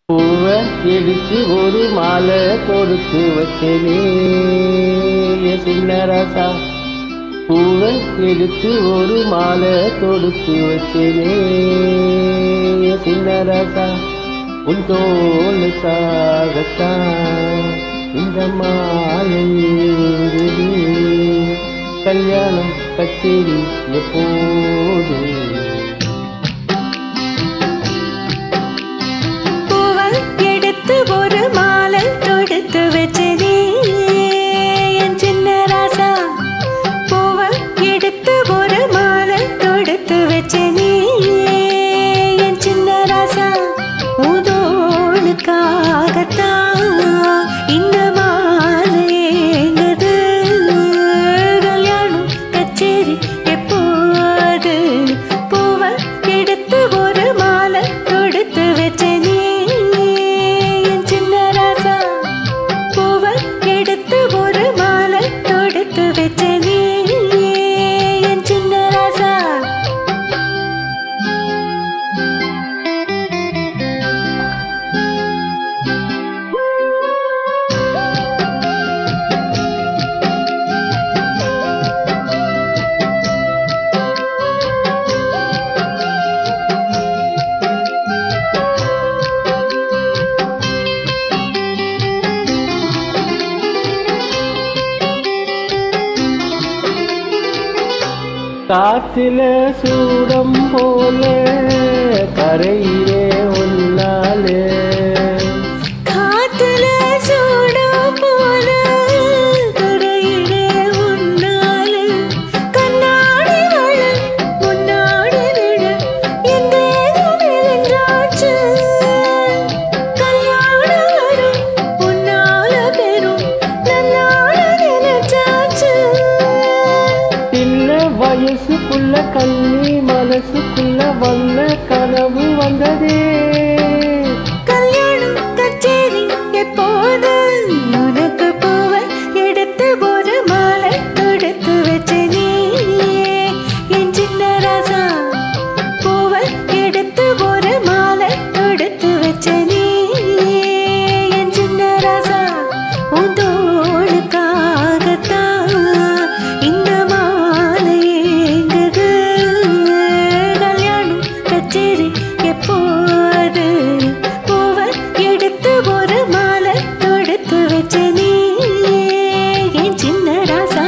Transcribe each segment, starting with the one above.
பூவை எடுத்து ஒரு மாலை கொடுத்து வச்சேனே என் சின்ன ராசா பூவை எடுத்து ஒரு மாலை கொடுத்து வச்சேனே என் சின்ன ராசா உன் தோளுக்காகத்தான் இந்த மாலை ஏங்குது. கல்யாணம் கச்சேரி எப்போது பூவை எடுத்து ஒரு மாலை தொடுத்து வச்சதே என் சின்ன ராசா பூவை எடுத்து ஒரு மாலை தொடுத்து வச்சதே என் சின்ன ராசா உதோளுக்காகத்தான் இந்த மாலை ஏங்குது கல்யாணம் கச்சேரி எப்போது பூவை எடுத்து ஒரு மாலை தொடுத்து வச்சனே என் சின்ன ராசா பூவை எடுத்து ஒரு மாலை தொடுத்து வச்சனே என் சின்ன ராசா காத்துல சூடம் போல கரையிலே ஒன்னாலே காத்துல சூடம் போல கரையிலே உன்னால கண்ணாடி வள முன்னாடி விழ என் தேகம் மெலிஞ்சாச்சு கல்யாணம் வரும் உன்னால பெரும் நன்னால நினைச்சாச்சு சின்ன வயசுக்குள்ள கண்ணி மனசுக்குள்ள வந்த கனவு வந்ததே கல்யாணம் கச்சேரி எப்போது உனக்கு பூவை எடுத்து ஒரு மாலை தொடுத்து வச்ச நீ என் சின்ன ராசா பூவை எடுத்து ஒரு மாலை தொடுத்து வச்ச நீ என் சின்ன ராசா உன் தோளுக்காகத்தான் இந்த மாலை ஏங்குது கல்யாணம் கச்சேரி எப்போது பூவை எடுத்து ஒரு மாலை தொடுத்து வச்ச நீ என் சின்ன ராசா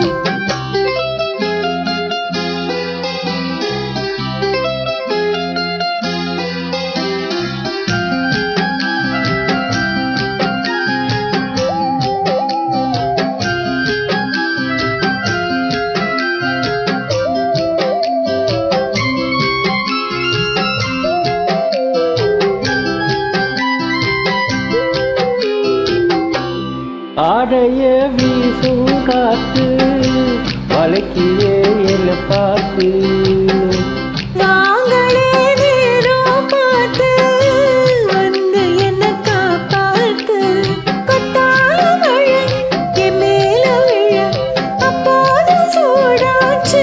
ஆடைய வீசும் காத்து வளைக்கியே என்ன பார்த்து வாங்களே நேரம் பார்த்து வந்து என்ன காப்பாத்து கொட்டால மழை என் மேல விழ அப்போது சூடாச்சு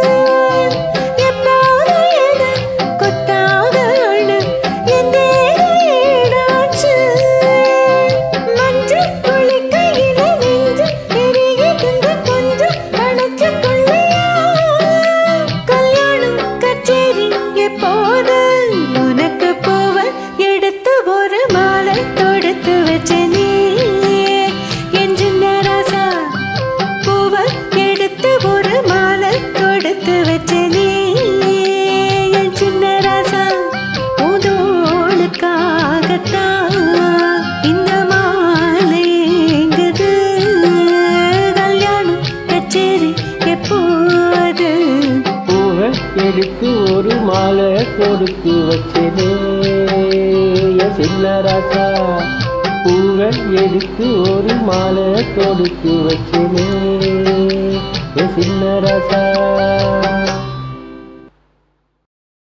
எப்போது என கொத்தாக அழு என் தேகம் ஈடாச்சு மஞ்சள் குளிக்கையில நெஞ்சு எரியுதுங்க கொஞ்சம் அணைச்சு கொள்ளையா கல்யாணம் கச்சேரி எப்போது உனக்கு போவ எடுத்து ஒரு மாலை தொடுத்து வச்ச நீ என் சின்ன ராசா பூவை எடுத்து ஒரு மாலை தொடுத்து வச்ச நீ என் சின்ன ராசா உதோளுக்காகத்தான் இந்த மாலை ஏங்குது கல்யாணம் கச்சேரி எப்போது பூவை எடுத்து ஒரு மாலை கொடுத்து வச்சேனே என் சின்ன ராசா பூவை எடுத்து ஒரு மாலை கொடுத்து வச்சேனே என் சின்ன ராசா